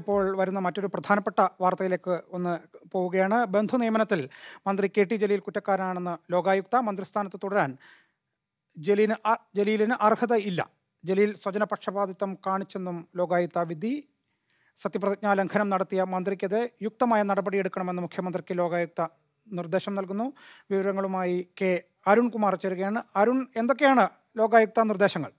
ഇപ്പോൾ വരുന്ന മറ്റൊരു പ്രധാനപ്പെട്ട വാർത്തയിലേക്ക് ഒന്ന് പോവുകയാണ് ബന്ധു നിയമനത്തിൽ മന്ത്രി കെ ടി ജലീൽ കുറ്റക്കാരനാണെന്ന് ലോകായുക്ത മന്ത്രിസ്ഥാനത്ത് തുടരാൻ ജലീലിന് അ- ജലീലിന് അർഹതയില്ല ജലീൽ സ്വജനപക്ഷപാതിത്വം കാണിച്ചെന്നും ലോകായുക്ത വിധി സത്യപ്രതിജ്ഞാ ലംഘനം നടത്തിയ മന്ത്രിക്കെതിരെ യുക്തമായ നടപടിയെടുക്കണമെന്ന് മുഖ്യമന്ത്രിക്ക് ലോകായുക്ത നിർദ്ദേശം നൽകുന്നു വിവരങ്ങളുമായി കെ അരുൺകുമാർ ചേരുകയാണ് അരുൺ എന്തൊക്കെയാണ് ലോകായുക്ത നിർദ്ദേശങ്ങൾ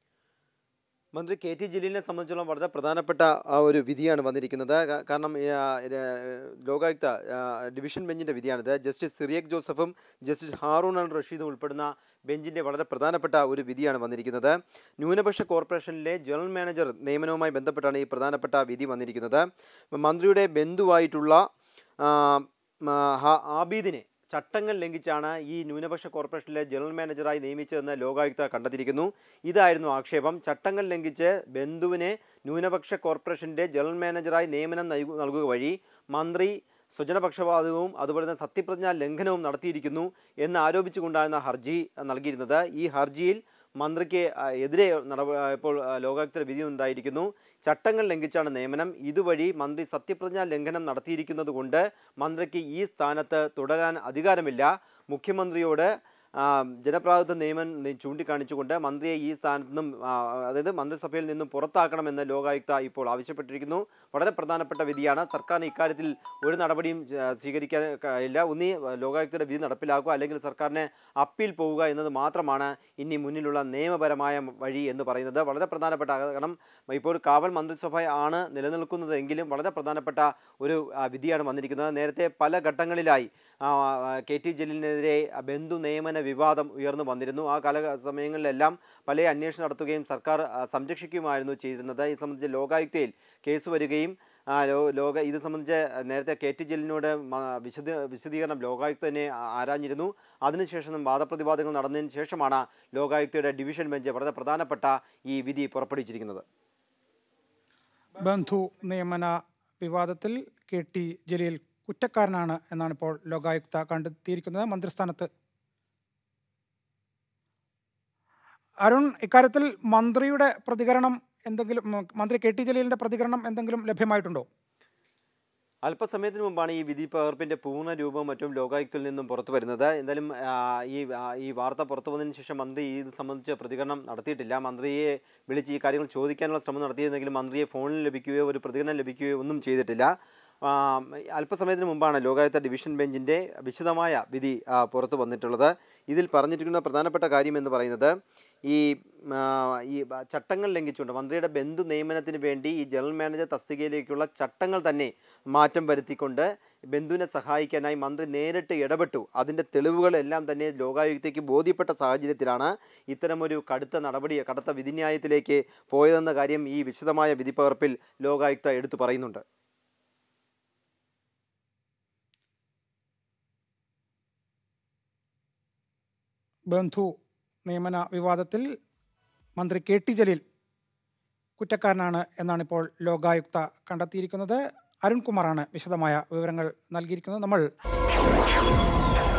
മന്ത്രി കെ ടി ജലീലിനെ സംബന്ധിച്ചോളം വളരെ പ്രധാനപ്പെട്ട ആ, ഒരു വിധിയാണ് വന്നിരിക്കുന്നത് കാ- കാരണം ഈ, ആ, ര- ലോകായുക്ത ആ, ഡിവിഷൻ ബെഞ്ചിന്റെ വിധിയാണിത് ജസ്റ്റിസ് സിറിയക് ജോസഫും ജസ്റ്റിസ് ഹാറൂൺ അൽ റഷീദും ഉൾപ്പെടുന്ന ബെഞ്ചിന്റെ വളരെ പ്രധാനപ്പെട്ട ഒരു വിധിയാണ് വന്നിരിക്കുന്നത് ന്യൂനപക്ഷ കോർപ്പറേഷനിലെ ജനറൽ മാനേജർ നിയമനവുമായി ബന്ധപ്പെട്ടാണ് ഈ പ്രധാനപ്പെട്ട വിധി വന്നിരിക്കുന്നത് മന്ത്രിയുടെ ബന്ധുവായിട്ടുള്ള ആ, മ, ഹ- ആബീദിനെ ചട്ടങ്ങൾ ലംഘിച്ചാണ് ഈ ന്യൂനപക്ഷ കോർപ്പറേഷനിലെ ജനറൽ മാനേജറായി നിയമിച്ചതെന്ന് ലോകായുക്ത കണ്ടെത്തിയിരിക്കുന്നു ഇതായിരുന്നു ആക്ഷേപം ചട്ടങ്ങൾ ലംഘിച്ച് ബന്ധുവിനെ ന്യൂനപക്ഷ കോർപ്പറേഷന്റെ ജനറൽ മാനേജറായി നിയമനം നൽകു- നൽകുക വഴി മന്ത്രി സ്വജനപക്ഷപാതവും അതുപോലെ തന്നെ സത്യപ്രതിജ്ഞാ ലംഘനവും നടത്തിയിരിക്കുന്നു എന്ന് ആരോപിച്ചുകൊണ്ടാണ് ഹർജി നൽകിയിരുന്നത് ഈ ഹർജിയിൽ മന്ത്രിക്ക് ആ, എതിരെ നടപ ഇപ്പോൾ ആ, ലോകായുക്ത വിധി ഉണ്ടായിരിക്കുന്നു ചട്ടങ്ങൾ ലംഘിച്ചാണ് നിയമനം ഇതുവഴി മന്ത്രി സത്യപ്രതിജ്ഞാ ലംഘനം നടത്തിയിരിക്കുന്നത് കൊണ്ട് മന്ത്രിക്ക് ഈ സ്ഥാനത്ത് തുടരാൻ അധികാരമില്ല മുഖ്യമന്ത്രിയോട് ആ, ജനപ്രാതിനിധ്യ നിയമം നി- ചൂണ്ടിക്കാണിച്ചുകൊണ്ട് മന്ത്രിയെ ഈ സ്ഥാനത്ത് നിന്നും ആ, അതായത് മന്ത്രിസഭയിൽ നിന്നും പുറത്താക്കണമെന്ന് ലോകായുക്ത ഇപ്പോൾ ആവശ്യപ്പെട്ടിരിക്കുന്നു വളരെ പ്രധാനപ്പെട്ട വിധിയാണ് സർക്കാരിന് ഇക്കാര്യത്തിൽ ഒരു നടപടിയും ആ, സ്വീകരിക്കാൻ ഇല്ല ഒന്നീ ലോകായുക്തയുടെ വിധി നടപ്പിലാക്കുക അല്ലെങ്കിൽ സർക്കാരിന് അപ്പീൽ പോവുക എന്നത് മാത്രമാണ് ഇനി മുന്നിലുള്ള നിയമപരമായ വഴി എന്ന് പറയുന്നത് വളരെ പ്രധാനപ്പെട്ട കാരണം ഇപ്പോൾ കാവൽ മന്ത്രിസഭ ആണ് നിലനിൽക്കുന്നത് എങ്കിലും വളരെ പ്രധാനപ്പെട്ട ഒരു ആ, വിധിയാണ് വന്നിരിക്കുന്നത് നേരത്തെ പല ഘട്ടങ്ങളിലായി ആ, ആ, കെ ടി ജലീലിനെതിരെ ബന്ധു നിയമന വിവാദം ഉയർന്നു വന്നിരുന്നു ആ കാല സമയങ്ങളിലെല്ലാം പല അന്വേഷണം നടത്തുകയും സർക്കാർ ആ, സംരക്ഷിക്കുകയുമായിരുന്നു ചെയ്തിരുന്നത് ഇത് സംബന്ധിച്ച് ലോകായുക്തയിൽ കേസ് വരികയും ആ, ലോ- ലോക ഇത് സംബന്ധിച്ച് നേരത്തെ കെ ടി ജലീലിനോട് മ- വിശദ വിശദീകരണം ലോകായുക്ത തന്നെ ആ- ആരാഞ്ഞിരുന്നു അതിനുശേഷം വാദപ്രതിവാദങ്ങൾ നടന്നതിന് ശേഷമാണ് ലോകായുക്തയുടെ ഡിവിഷൻ ബെഞ്ച് വളരെ പ്രധാനപ്പെട്ട ഈ വിധി പുറപ്പെടുവിച്ചിരിക്കുന്നത് ബന്ധു നിയമന വിവാദത്തിൽ കെ ടി ജലീൽ കുറ്റക്കാരനാണ് എന്നാണ് ഇപ്പോൾ ലോകായുക്ത കണ്ടെത്തിയിരിക്കുന്നത് മന്ത്രിസ്ഥാനത്ത് അരുൺ ഇക്കാര്യത്തിൽ മന്ത്രിയുടെ പ്രതികരണം എന്തെങ്കിലും ഉം, മന്ത്രി കെ ടി ജലീലിന്റെ പ്രതികരണം എന്തെങ്കിലും ലഭ്യമായിട്ടുണ്ടോ അല്പസമയത്തിന് മുമ്പാണ് ഈ വിധി പകർപ്പിന്റെ പൂർണ്ണ രൂപവും മറ്റും ലോകായുക്തയിൽ നിന്നും പുറത്തു വരുന്നത് എന്തായാലും ആ, ഈ ആ, ഈ വാർത്ത പുറത്തു വന്നതിന് ശേഷം മന്ത്രി ഇത് സംബന്ധിച്ച് പ്രതികരണം നടത്തിയിട്ടില്ല മന്ത്രിയെ വിളിച്ച് ഈ കാര്യങ്ങൾ ചോദിക്കാനുള്ള ശ്രമം നടത്തിയിരുന്നെങ്കിലും മന്ത്രിയെ ഫോണിൽ ലഭിക്കുകയോ ഒരു പ്രതികരണം ലഭിക്കുകയോ ഒന്നും ചെയ്തിട്ടില്ല ആ, അല്പസമയത്തിന് മുമ്പാണ് ലോകായുക്ത ഡിവിഷൻ ബെഞ്ചിന്റെ വിശദമായ വിധി ആ, പുറത്തു വന്നിട്ടുള്ളത് ഇതിൽ പറഞ്ഞിരിക്കുന്ന പ്രധാനപ്പെട്ട കാര്യം എന്ന് പറയുന്നത് ഈ ആ, ഈ ബ- ചട്ടങ്ങൾ ലംഘിച്ചുകൊണ്ട് മന്ത്രിയുടെ ബന്ധു നിയമനത്തിന് വേണ്ടി ഈ ജനറൽ മാനേജർ തസ്തികയിലേക്കുള്ള ചട്ടങ്ങൾ തന്നെ മാറ്റം വരുത്തിക്കൊണ്ട് ബന്ധുവിനെ സഹായിക്കാനായി മന്ത്രി നേരിട്ട് ഇടപെട്ടു അതിൻ്റെ തെളിവുകളെല്ലാം തന്നെ ലോകായുക്തയ്ക്ക് ബോധ്യപ്പെട്ട സാഹചര്യത്തിലാണ് ഇത്തരമൊരു കടുത്ത നടപടി കടുത്ത വിധിന്യായത്തിലേക്ക് പോയതെന്ന കാര്യം ഈ വിശദമായ വിധിപ്പകർപ്പിൽ ലോകായുക്ത എടുത്തു പറയുന്നുണ്ട് ബന്ധു നിയമന വിവാദത്തിൽ മന്ത്രി കെ ടി ജലീൽ കുറ്റക്കാരനാണ് എന്നാണ് ഇപ്പോൾ ലോകായുക്ത കണ്ടെത്തിയിരിക്കുന്നത് അരുൺകുമാറാണ് വിശദമായ വിവരങ്ങൾ നൽകിയിരിക്കുന്നത് നമ്മൾ